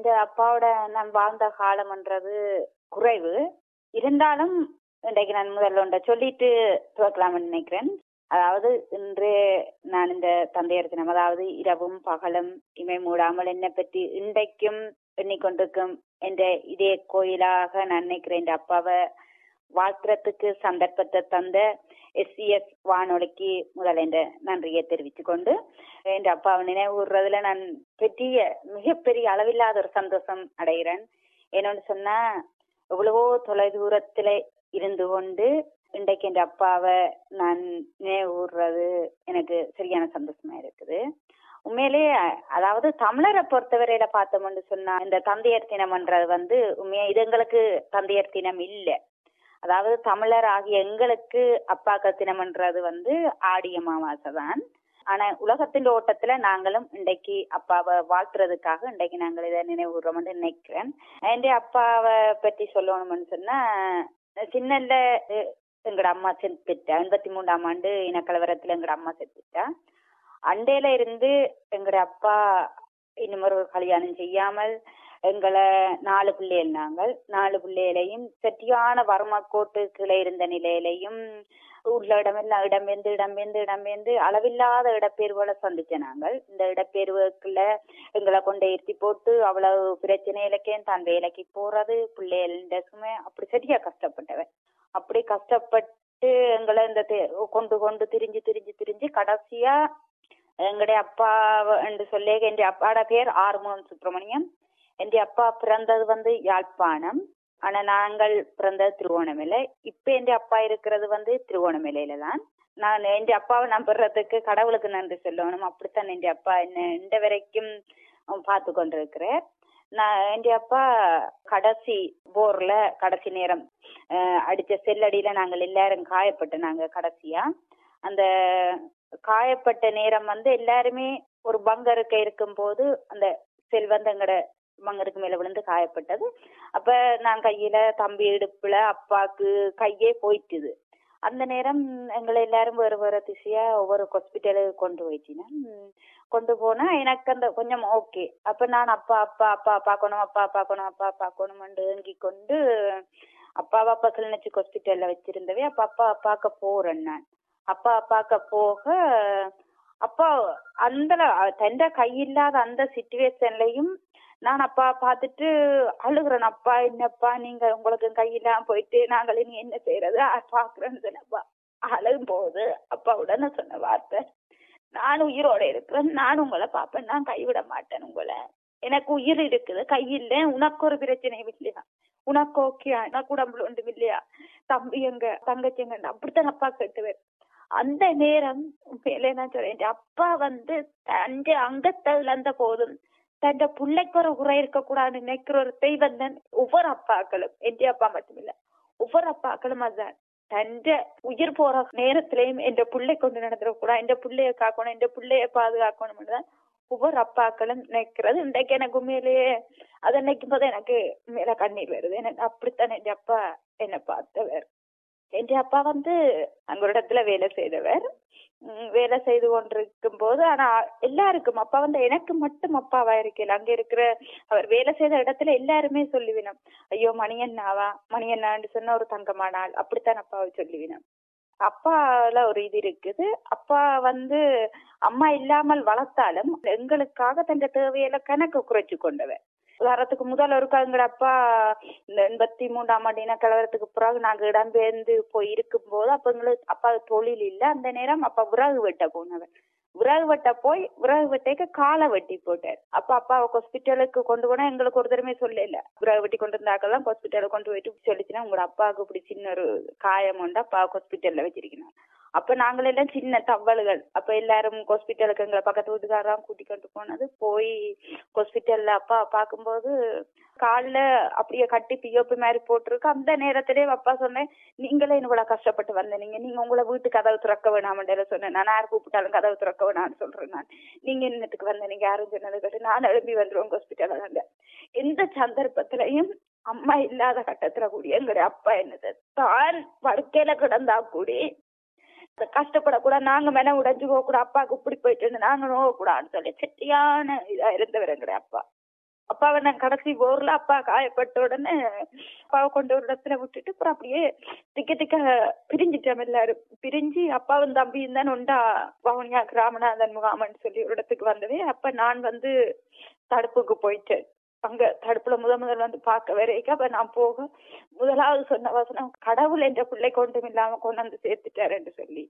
எங்க அப்பாவோட நான் வாழ்ந்த காலம்ன்றது குறைவு இருந்தாலும் இன்றைக்கு நான் முதல்ல ஒன்றை சொல்லிட்டு துவக்கலாம்னு நினைக்கிறேன் அதாவது இன்று நான் இந்த தந்தையர் தினம் அதாவது இரவும் பகலும் இமை மூடாமல் என்னை பற்றி இன்றைக்கும் எண்ணிக்கொண்டிருக்கும் என்ற இதே கோயிலாக நான் நினைக்கிறேன் என் அப்பாவை வாழ்த்துறதுக்கு சந்தர்ப்பத்தை தந்த எஸ்சிஎஸ் வானொலிக்கு முதல் என்ற நன்றியை தெரிவித்துக் கொண்டு என் அப்பாவை நினைவுறதுல நான் பெரிய மிகப்பெரிய அளவில்லாத ஒரு சந்தோஷம் அடைகிறேன் என்னன்னு சொன்னா எவ்வளவோ தொலைதூரத்துல இருந்து கொண்டு இன்றைக்கு என் அப்பாவை நான் நினைவுறது எனக்கு சரியான சந்தோஷமா இருக்குது உண்மையிலேயே அதாவது தமிழரை பொறுத்தவரையில பார்த்தோம்னு சொன்னா இந்த தந்தையர் தினம்ன்றது வந்து உண்மையா இது எங்களுக்கு தந்தையர் தினம் இல்லை அதாவது தமிழர் ஆகிய எங்களுக்கு அப்பாக்கள் தினம்ன்றது வந்து ஆடிய அமாவாசை தான் ஆனா உலகத்தின் ஓட்டத்துல நாங்களும் இன்றைக்கு அப்பாவை வாழ்த்துறதுக்காக இன்றைக்கு நாங்கள் இதை நினைவுறோம்னு நினைக்கிறேன் என் அப்பாவை பற்றி சொல்லணும்னு சொன்னா சின்னல்ல எங்கட அம்மா செத்துட்டா எண்பத்தி மூணாம் ஆண்டு இனக்கலவரத்துல எங்கட அம்மா செத்துட்டா அண்டையில இருந்து எங்கட அப்பா இன்னும் ஒரு கல்யாணம் செய்யாமல் எங்களை நாலு பிள்ளைகள் நாங்கள் நாலு பிள்ளைகளையும் சரியான வறும கோட்டுக்குள்ள இருந்த நிலையிலையும் உள்ள இடமெல்லாம் இடம்பெயர்ந்து இடம்பெயர்ந்து இடம்பெயர்ந்து அளவில்லாத இடப்பெயர்வுகளை சந்திச்ச நாங்கள் இந்த இடப்பெயர்வுக்குள்ள எங்களை கொண்டு ஏற்றி போட்டு அவ்வளவு பிரச்சனைகளுக்கே தான் வேலைக்கு போறது பிள்ளைகள சுமை அப்படி சரியா கஷ்டப்பட்டவன் அப்படி கஷ்டப்பட்டு எங்களை இந்த கொண்டு கொண்டு திரிஞ்சு திரிஞ்சு திரிஞ்சு கடைசியா எங்களுடைய அப்பா என்று சொல்லி என் அப்பாட பேர் ஆறுமுகம் சுப்பிரமணியம் என் அப்பா பிறந்தது வந்து யாழ்ப்பாணம் ஆனா நாங்கள் பிறந்தது திருவோணமலை இப்ப என் அப்பா இருக்கிறது வந்து திருவோணமலையில தான் நான் என் அப்பாவை நம்புறதுக்கு கடவுளுக்கு நன்றி சொல்லணும் அப்படித்தான் என் அப்பா என்ன இந்த வரைக்கும் பார்த்து கொண்டிருக்கிறார் நான் என் அப்பா கடைசி போர்ல கடைசி நேரம் அடிச்ச செல்லடியில நாங்கள் எல்லாரும் காயப்பட்டு நாங்க கடைசியா அந்த காயப்பட்ட நேரம் வந்து எல்லாருமே ஒரு பங்கருக்க இருக்கும் போது அந்த செல் வந்து எங்கட பங்கருக்கு மேல விழுந்து காயப்பட்டது அப்ப நான் கையில தம்பி இடுப்புல அப்பாக்கு கையே போயிட்டுது அந்த நேரம் எங்களை எல்லாரும் வேறு வேறு திசையா ஒவ்வொரு ஹாஸ்பிட்டலுக்கு கொண்டு போயிட்டீங்கன்னா கொண்டு போனா எனக்கு அந்த கொஞ்சம் ஓகே அப்ப நான் அப்பா அப்பா அப்பா பார்க்கணும் அப்பா பார்க்கணும் அப்பா பார்க்கணும்னு ஏங்கி கொண்டு அப்பாவை அப்பா கிளிநொச்சி ஹாஸ்பிட்டல்ல வச்சிருந்தவே அப்ப அப்பா பார்க்க போறேன் நான் அப்பா பார்க்க போக அப்பா அந்த தந்த கையில்லாத அந்த சுச்சுவேஷன்லயும் நான் அப்பா பார்த்துட்டு அழுகுறேன் அப்பா என்னப்பா நீங்க உங்களுக்கு கையெல்லாம் போயிட்டு நாங்கள் இனி என்ன செய்யறது பாக்குறேன்னு சொன்னப்பா அழுகும் போது அப்பா உடனே சொன்ன வார்த்தை நான் உயிரோட இருக்கிறேன் நான் உங்களை பார்ப்பேன் நான் கைவிட மாட்டேன் உங்களை எனக்கு உயிர் இருக்குது கையில் உனக்கு ஒரு பிரச்சனையும் இல்லையா உனக்கு ஓகேயா எனக்கு உடம்புல ஒன்றும் இல்லையா தம்பி எங்க தங்கச்சி எங்க அப்படித்தான் அப்பா கேட்டுவேன் அந்த நேரம் மேலே நான் சொல்றேன் அப்பா வந்து தஞ்ச அங்கத்தை இழந்த போதும் தன் பிள்ளைக்கு ஒரு குறை இருக்கக்கூடாதுன்னு நினைக்கிற ஒரு தெய்வம் தான் ஒவ்வொரு அப்பாக்களும் என் அப்பா மட்டுமில்ல ஒவ்வொரு அப்பாக்களும் அதுதான் தந்த உயிர் போற நேரத்திலையும் என் பிள்ளை கொண்டு நடந்துடக்கூடாது என் பிள்ளைய காக்கணும் என் பிள்ளைய பாதுகாக்கணும் தான் ஒவ்வொரு அப்பாக்களும் நினைக்கிறது இன்றைக்கு எனக்கு உண்மையிலேயே அதை நினைக்கும் போது எனக்கு மேல கண்ணீர் வருது எனக்கு அப்படித்தான் என் அப்பா என்னை பார்த்தவர் என் அப்பா வந்து அங்க ஒரு இடத்துல வேலை செய்தவர் வேலை செய்து கொண்டிருக்கும் போது ஆனா எல்லாருக்கும் அப்பா வந்து எனக்கு மட்டும் அப்பாவா இருக்கல அங்க இருக்கிற அவர் வேலை செய்த இடத்துல எல்லாருமே சொல்லுவினோம் ஐயோ மணியண்ணாவா மணியண்ணான்னு சொன்ன ஒரு தங்கமான ஆள் அப்படித்தான் அப்பாவை சொல்லுவினோம் அப்பால ஒரு இது இருக்குது அப்பா வந்து அம்மா இல்லாமல் வளர்த்தாலும் எங்களுக்காக தன் தேவையில கணக்கு குறைச்சு கொண்டவர் உதாரணத்துக்கு முதல் ஒரு எங்கட அப்பா இந்த எண்பத்தி மூன்றாம் ஆண்டு இனக்கலவரத்துக்கு பிறகு நாங்க இடம்பெயர்ந்து போய் இருக்கும் போது அப்ப எங்களுக்கு அப்பா தொழில் இல்ல அந்த நேரம் அப்பா விறகு வெட்ட போனவர் விறகு வெட்ட போய் விறகு வெட்டைக்கு காலை வெட்டி போட்டார் அப்ப அப்பாவை ஹாஸ்பிட்டலுக்கு கொண்டு போனா எங்களுக்கு ஒரு தடவை சொல்லல விறகு வெட்டி கொண்டு இருந்தாக்கெல்லாம் ஹாஸ்பிட்டலுக்கு கொண்டு போயிட்டு சொல்லிச்சுன்னா உங்களோட அப்பாவுக்கு இப்படி சின்ன ஒரு காயம் உண்டு அப்பா ஹாஸ்பிட்டல்ல வச்சிருக்கணும் அப்ப நாங்களெல்லாம் சின்ன தவளுகள் அப்ப எல்லாரும் ஹாஸ்பிட்டலுக்கு எங்களை பக்கத்து வீட்டுக்காரன் கூட்டி கொண்டு போனது போய் ஹாஸ்பிட்டல்ல அப்பா பார்க்கும்போது காலில் அப்படியே கட்டி பியோப்பி மாதிரி போட்டிருக்கு அந்த நேரத்திலே அப்பா சொன்னேன் நீங்களே இவ்வளவு கஷ்டப்பட்டு வந்தீங்க நீங்க உங்களை வீட்டு கதவு திறக்க வேணாமண்டல சொன்னேன் நான் யார் கூப்பிட்டாலும் கதவு திறக்க வேணாம்னு சொல்றேன் நான் நீங்க என்னத்துக்கு வந்த நீங்க யாரும் சொன்னது கேட்டு நான் எழுப்பி வந்துருவோம் ஹாஸ்பிட்டல்ல தாங்க எந்த சந்தர்ப்பத்திலையும் அம்மா இல்லாத கட்டத்துல கூடிய எங்களுடைய அப்பா என்னது தான் படுக்கையில கிடந்தா கூடி கஷ்டப்படக்கூடாது நாங்க மேல உடைஞ்சு போக கூட அப்பாவுக்கு இப்படி போயிட்டு நாங்க நோக கூடாதுன்னு சொல்லி செட்டியான இதா இருந்தவர் எங்களுடைய அப்பா அப்பாவை நான் கடைசி போர்ல அப்பா காயப்பட்ட உடனே அப்பாவை கொண்டு ஒரு இடத்துல விட்டுட்டு அப்புறம் அப்படியே திக்க திக்க பிரிஞ்சிட்டோம் எல்லாரும் பிரிஞ்சு அப்பாவும் தம்பியும் தான் உண்டா வவுனியா ராமநாதன் முகாமன்னு சொல்லி ஒரு இடத்துக்கு வந்தவே அப்ப நான் வந்து தடுப்புக்கு போயிட்டேன் அங்க தடுப்புல முத முதல் வந்து பார்க்க வரைக்கும் அப்ப நான் போக முதலாவது சொன்ன வசனம் கடவுள் என்ற பிள்ளை கொண்டும் இல்லாம கொண்டு வந்து சேர்த்துட்டாருன்னு சொல்லி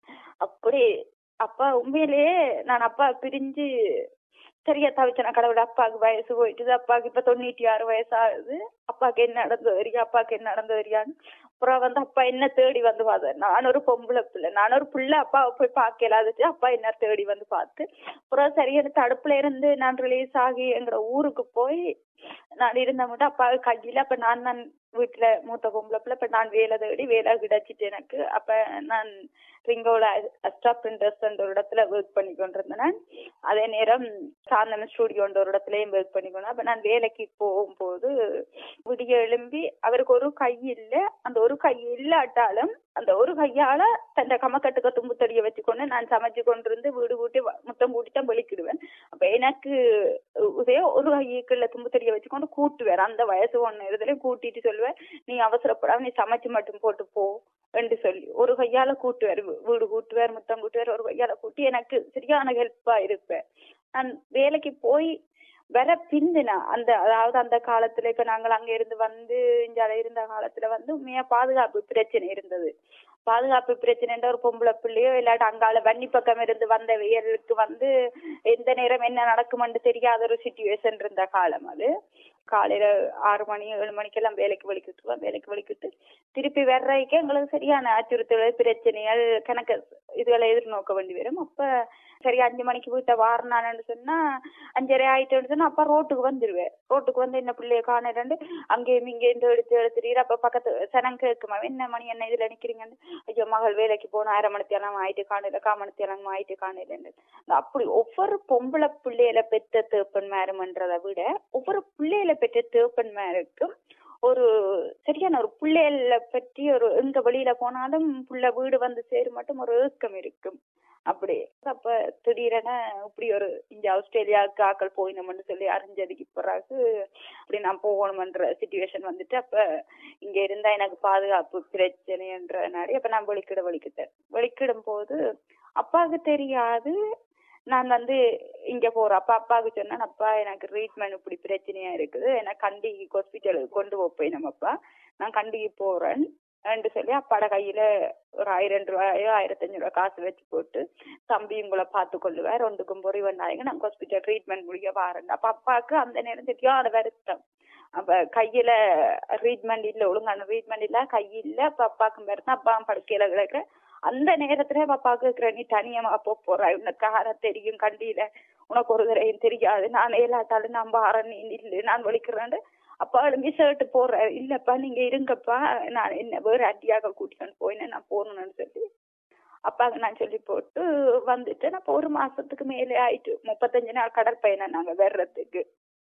அப்படி அப்பா உண்மையிலேயே நான் அப்பா பிரிஞ்சு சரியா தவிச்சேன் கடவுள் அப்பாவுக்கு வயசு போயிட்டுது அப்பாவுக்கு இப்ப தொண்ணூற்றி ஆறு வயசு ஆகுது அப்பாவுக்கு என்ன நடந்தது வரியா அப்பாவுக்கு என்ன நடந்தது வரியான்னு அப்புறம் வந்து அப்பா என்ன தேடி வந்து பார்த்தேன் நான் ஒரு பொம்பளை பிள்ளை நான் ஒரு பிள்ளை அப்பாவை போய் பார்க்கல அதுச்சு அப்பா என்ன தேடி வந்து பார்த்து அப்புறம் சரியான தடுப்புல இருந்து நான் ரிலீஸ் ஆகி எங்கிற ஊருக்கு போய் நான் இருந்த மட்டும் அப்பாவை கையில அப்ப நான் தான் வீட்டுல மூத்த பொம்பளை பிள்ளை இப்ப நான் வேலை தேடி வேலை கிடைச்சிட்டு எனக்கு அப்ப நான் ரிங்கோல அஸ்டா பிரிண்டர்ஸ் ஒரு இடத்துல ஒர்க் பண்ணி கொண்டிருந்தேன் அதே நேரம் சாந்தன ஸ்டூடியோ ஒரு இடத்துலயும் ஒர்க் பண்ணி கொண்டேன் அப்ப நான் வேலைக்கு போகும்போது விடிய எழும்பி அவருக்கு ஒரு கை இல்ல அந்த ஒரு கை இல்லாட்டாலும் அந்த ஒரு கையால தன் கமக்கட்டுக்க தும்புத்தடிய வச்சுக்கொண்டு நான் சமைச்சு கொண்டிருந்து வீடு கூட்டி முத்தம் கூட்டி தான் வெளிக்கிடுவேன் அப்ப எனக்கு இதே ஒரு கைக்குள்ள தும்புத்தடிய வச்சுக்கொண்டு கூட்டுவேன் அந்த வயசு ஒண்ணு இதுலயும் கூட்டிட்டு சொல்லுவேன் நீ அவசரப்படாம நீ சமைச்சு மட்டும் போட்டு போ என்று சொல்லி ஒரு கையால கூட்டுவார் வீடு கூட்டுவார் முத்தம் கூட்டுவார் ஒரு கையால கூட்டி எனக்கு சரியான ஹெல்ப்பா இருப்பேன் நான் வேலைக்கு போய் வர பிந்துனா அந்த அதாவது அந்த காலத்துல இப்ப நாங்கள் அங்க இருந்து வந்து இங்க இருந்த காலத்துல வந்து உண்மையா பாதுகாப்பு பிரச்சனை இருந்தது பாதுகாப்பு பிரச்சனைன்ற ஒரு பொம்பளை பிள்ளையோ இல்லாட்டி அங்கால வன்னி பக்கம் இருந்து வந்த வெயலுக்கு வந்து எந்த நேரம் என்ன நடக்குமென்று தெரியாத ஒரு சுச்சுவேஷன் இருந்த காலம் அது காலையில ஆறு மணி ஏழு மணிக்கெல்லாம் வேலைக்கு வலிக்கிட்டுருவோம் வேலைக்கு வலிக்கிட்டு திருப்பி வர்றதுக்கே எங்களுக்கு சரியான அச்சுறுத்தல் பிரச்சனைகள் கணக்கு இதுகளை எதிர்நோக்க வேண்டி வரும் அப்ப சரி அஞ்சு மணிக்கு வீட்டை வாரணான்னு சொன்னா அஞ்சரை ஆயிட்டுன்னு சொன்னா அப்ப ரோட்டுக்கு வந்துருவேன் ரோட்டுக்கு வந்து என்ன பிள்ளைய காணலன்னு அங்கேயும் இங்கேயும் எடுத்து எடுத்துட்டு அப்ப பக்கத்து சனம் கேட்குமா என்ன மணி என்ன இதுல நிக்கிறீங்கன்னு ஐயோ மகள் வேலைக்கு போனா அரை மணித்தேலம் ஆயிட்டு காணல காமணித்தேலம் ஆயிட்டு காணலன்னு அப்படி ஒவ்வொரு பொம்பளை பிள்ளையில பெற்ற தேப்பன்மாருமன்றதை விட ஒவ்வொரு பிள்ளையில பெற்ற தேப்பன்மாருக்கும் ஒரு சரியான ஒரு பிள்ளைகள பற்றி ஒரு எங்க வெளியில போனாலும் புள்ள வீடு வந்து சேரும் மட்டும் ஒரு ஏக்கம் இருக்கும் அப்படி அப்ப திடீரென இப்படி ஒரு இங்க ஆஸ்திரேலியாவுக்கு ஆக்கள் போயினோம்னு சொல்லி அறிஞ்சதுக்கு பிறகு அப்படி நான் போகணுமன்ற சுச்சுவேஷன் வந்துட்டு அப்ப இங்க இருந்தா எனக்கு பாதுகாப்பு பிரச்சனைன்றனாடி அப்ப நான் வெளிக்கிட வெளிக்கிட்டேன் வெளிக்கிடும் போது அப்பாவுக்கு தெரியாது நான் வந்து இங்க போறேன் அப்பா அப்பாவுக்கு சொன்னேன் அப்பா எனக்கு ட்ரீட்மெண்ட் இப்படி பிரச்சனையா இருக்குது எனக்கு கண்டிக்கு ஹாஸ்பிட்டலுக்கு கொண்டு போப்பேன் நம்ம அப்பா நான் கண்டிக்கு போறேன் என்று சொல்லி அப்பாட கையில ஒரு ஆயிரம் ரூபாயோ ஆயிரத்தஞ்சு ரூபாய் காசு வச்சு போட்டு தம்பி உங்களை பார்த்து கொள்ளுவார் ரெண்டுக்கும் பொறி வந்தாங்க நாங்க ஹாஸ்பிட்டல் ட்ரீட்மெண்ட் முடிக்க பாருங்க அப்ப அப்பாவுக்கு அந்த நேரம் தெரியாத வருத்தம் அப்ப கையில ட்ரீட்மெண்ட் இல்ல ஒழுங்கான ட்ரீட்மெண்ட் இல்ல கை இல்ல அப்ப அப்பாவுக்கு வருத்தம் அப்பா படுக்கையில கிடக்க அந்த நேரத்துல பாப்பாக்கு இருக்கிற நீ தனியமா போ போற உனக்கு ஆற தெரியும் கண்டியில உனக்கு ஒரு தரையும் தெரியாது நான் ஏலாட்டாலும் நான் பாறேன் நீ நில்லு நான் வலிக்கிறேன் அப்பா எழும்பி ஷர்ட் போடுற இல்லப்பா நீங்க இருங்கப்பா நான் என்ன வேற அட்டியாக கூட்டிட்டு போயினேன் நான் போகணும்னு சொல்லி அப்பாவுக்கு நான் சொல்லி போட்டு வந்துட்டு நான் ஒரு மாசத்துக்கு மேலே ஆயிட்டு முப்பத்தஞ்சு நாள் கடற்பயணம் நாங்க வர்றதுக்கு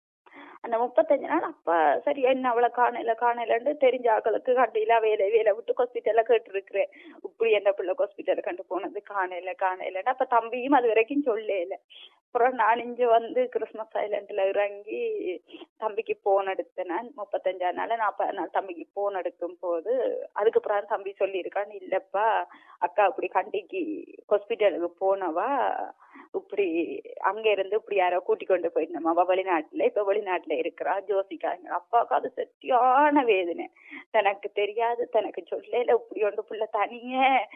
அந்த முப்பத்தஞ்சு நாள் அப்பா சரி என்ன அவளை காணல காணலன்னு தெரிஞ்ச ஆக்களுக்கு கண்டியில வேலை வேலை விட்டு ஹாஸ்பிட்டல்ல கேட்டு இருக்கிறேன் இப்படி என்ன பிள்ளை ஹாஸ்பிட்டல் கண்டு போனது காணல காணலன்னு அப்ப தம்பியும் அது வரைக்கும் சொல்லல அப்புறம் நான் இங்க வந்து கிறிஸ்மஸ் ஐலண்ட்ல இறங்கி தம்பிக்கு போன் எடுத்தேன் நான் முப்பத்தஞ்சாம் நாள் நாற்பது நாள் தம்பிக்கு போன் எடுக்கும் போது அதுக்கப்புறம் தம்பி சொல்லியிருக்கான் இல்லப்பா அக்கா இப்படி கண்டிக்கு ஹாஸ்பிட்டலுக்கு போனவா இப்படி அங்க இருந்து இப்படி யாரோ கூட்டி கொண்டு போயிருந்தோம் அவ வெளிநாட்டுல இப்ப வெளிநாட்டுல இருக்கிறா ஜோசிக்காங்க அப்பாவுக்கு அது சத்தியான வேதனை தனக்கு தெரியாது தனக்கு சொல்லல இப்படி ஒன்று புள்ள தனிய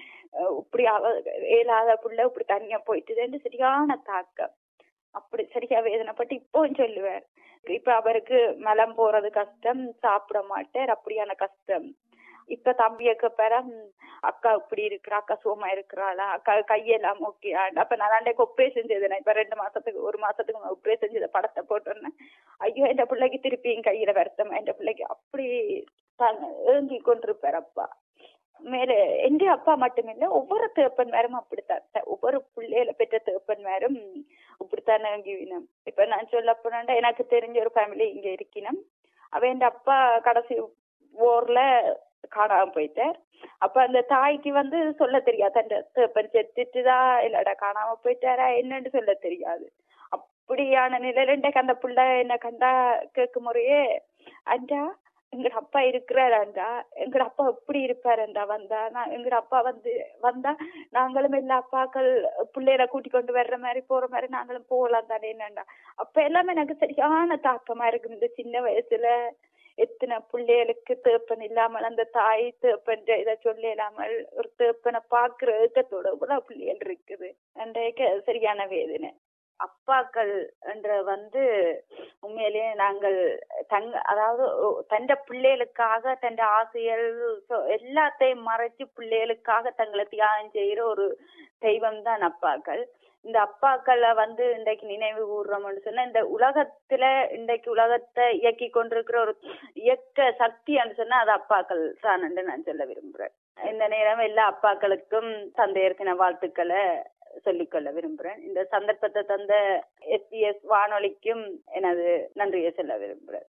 இப்படி அவ இயலாத புள்ள இப்படி தனியா போயிட்டுதுன்னு சரியான தாக்கம் அப்படி சரியா வேதனைப்பட்டு இப்பவும் சொல்லுவார் இப்ப அவருக்கு மலம் போறது கஷ்டம் சாப்பிட மாட்டார் அப்படியான கஷ்டம் இப்ப தம்பியக்கு பெற அக்கா இப்படி இருக்கிறா அக்கா சுகமா இருக்கிறாளா அக்கா கையெல்லாம் ஓகே அப்ப நான் அன்றைக்கு ஒப்ரேஷன் செய்தேன் இப்ப ரெண்டு மாசத்துக்கு ஒரு மாசத்துக்கு ஒப்ரேஷன் செய்த படத்தை போட்டோன்னே ஐயோ என் பிள்ளைக்கு திருப்பியும் கையில வருத்தம் என் பிள்ளைக்கு அப்படி ஏங்கி கொண்டிருப்பார் அப்பா மேல எந்த அப்பா மட்டுமில்ல ஒவ்வொரு தேப்பன் மேரும் அப்படித்தான் ஒவ்வொரு பிள்ளையில பெற்ற தேப்பன் மேரும் இப்படித்தான் ஏங்கிவினம் இப்ப நான் சொல்ல போனா எனக்கு தெரிஞ்ச ஒரு ஃபேமிலி இங்க இருக்கணும் அவ என் அப்பா கடைசி ஓர்ல காணாம போயிட்டார் அப்ப அந்த தாய்க்கு வந்து சொல்ல தெரியாது அந்த தேப்பன் செத்துட்டுதா இல்லடா காணாம போயிட்டாரா என்னன்னு சொல்ல தெரியாது அப்படியான நிலையில இன்றைக்கு அந்த புள்ள என்ன கண்டா கேட்கும் முறையே அண்டா எங்கட அப்பா இருக்கிறாராண்டா எங்கட அப்பா எப்படி இருப்பாருண்டா வந்தா நான் எங்கட அப்பா வந்து வந்தா நாங்களும் எல்லா அப்பாக்கள் பிள்ளைகளை கூட்டி கொண்டு வர்ற மாதிரி போற மாதிரி நாங்களும் போகலாம் தானே என்னண்டா அப்ப எல்லாமே எனக்கு சரியான தாக்கமா இருக்கு இந்த சின்ன வயசுல எத்தனை பிள்ளைகளுக்கு தேப்பன் இல்லாமல் அந்த தாய் தேப்பன் இதை சொல்ல இல்லாமல் ஒரு தேப்பனை பாக்குற ஏக்கத்தோட கூட பிள்ளைகள் இருக்குது அன்றைக்கு சரியான வேதனை அப்பாக்கள் என்ற வந்து உண்மையிலேயே நாங்கள் தங் அதாவது தண்ட பிள்ளைகளுக்காக தண்ட ஆசைகள் சொ- எல்லாத்தையும் மறைச்சு பிள்ளைகளுக்காக தங்களை தியாகம் செய்யற ஒரு தெய்வம் தான் அப்பாக்கள் இந்த அப்பாக்களை வந்து இன்றைக்கு நினைவு கூறுறோம்னு சொன்னா இந்த உலகத்துல இன்றைக்கு உலகத்தை இயக்கி கொண்டிருக்கிற ஒரு இயக்க சக்தின்னு சொன்னா அது அப்பாக்கள் தான் என்று நான் சொல்ல விரும்புறேன் இந்த நேரம் எல்லா அப்பாக்களுக்கும் தந்தையர் தின வாழ்த்துக்களை சொல்லிக்கொள்ள விரும்புறேன் இந்த சந்தர்ப்பத்தை தந்த எஸ்பிஎஸ் வானொலிக்கும் எனது நன்றியை சொல்ல விரும்புறேன்